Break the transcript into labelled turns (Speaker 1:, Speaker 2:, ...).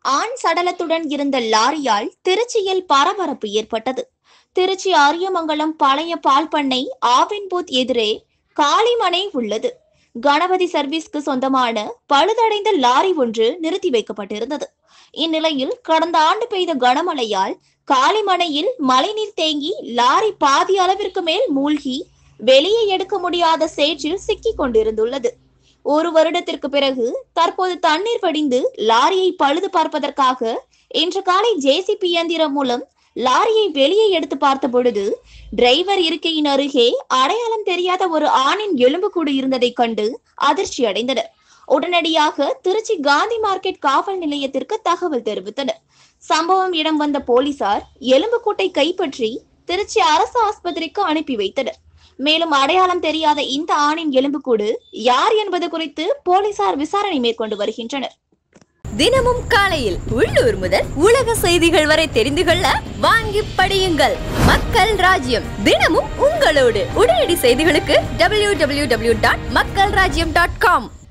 Speaker 1: ஆண் சடலத்துடன் இருந்த லாரியால் திருச்சியில் பரபரப்பு ஏற்பட்டது திருச்சி ஆரியமங்கலம் பழைய பால் பண்ணை ஆவின்பூத் எதிரே காளிமனை உள்ளது கணபதி சர்வீஸ்க்கு சொந்தமான பழுதடைந்த லாரி ஒன்று நிறுத்தி வைக்கப்பட்டிருந்தது இந்நிலையில் கடந்த ஆண்டு பெய்த கனமழையால் காளிமனையில் மழைநீர் தேங்கி லாரி பாதி அளவிற்கு மேல் மூழ்கி வெளியே எடுக்க முடியாத சேற்றில் சிக்கிக் கொண்டிருந்துள்ளது ஒரு வருடத்திற்கு பிறகு தற்போது தண்ணீர் வடிந்து லாரியை பழுது பார்ப்பதற்காக இன்று காலை ஜேசிபி இயந்திரம் மூலம் லாரியை வெளியே எடுத்து பார்த்த பொழுது டிரைவர் இருக்கையின் அருகே அடையாளம் தெரியாத ஒரு ஆணின் எலும்புக்கூடு இருந்ததைக் கண்டு அதிர்ச்சி அடைந்தனர் உடனடியாக திருச்சி காந்தி மார்க்கெட் காவல் நிலையத்திற்கு தகவல் தெரிவித்தனர் சம்பவம் இடம் வந்த போலீசார் எலும்புக்கூட்டை கைப்பற்றி திருச்சி அரசு ஆஸ்பத்திரிக்கு அனுப்பி வைத்தனர் மேலும் அடையாளம் தெரியாத இந்த ஆணின் எலும்புக்கூடு யார் என்பது குறித்து போலீசார் விசாரணை மேற்கொண்டு வருகின்றனர்
Speaker 2: தினமும் காலையில் உள்ளூர் முதல் உலக செய்திகள் வரை தெரிந்து கொள்ள வாங்கி படியுங்கள் மக்கள் ராஜ்யம் தினமும் உங்களோடு உடனடி செய்திகளுக்கு www.மக்கள்ராஜ்யம்.com டாட் மக்கள் ராஜ்யம் டாட் காம்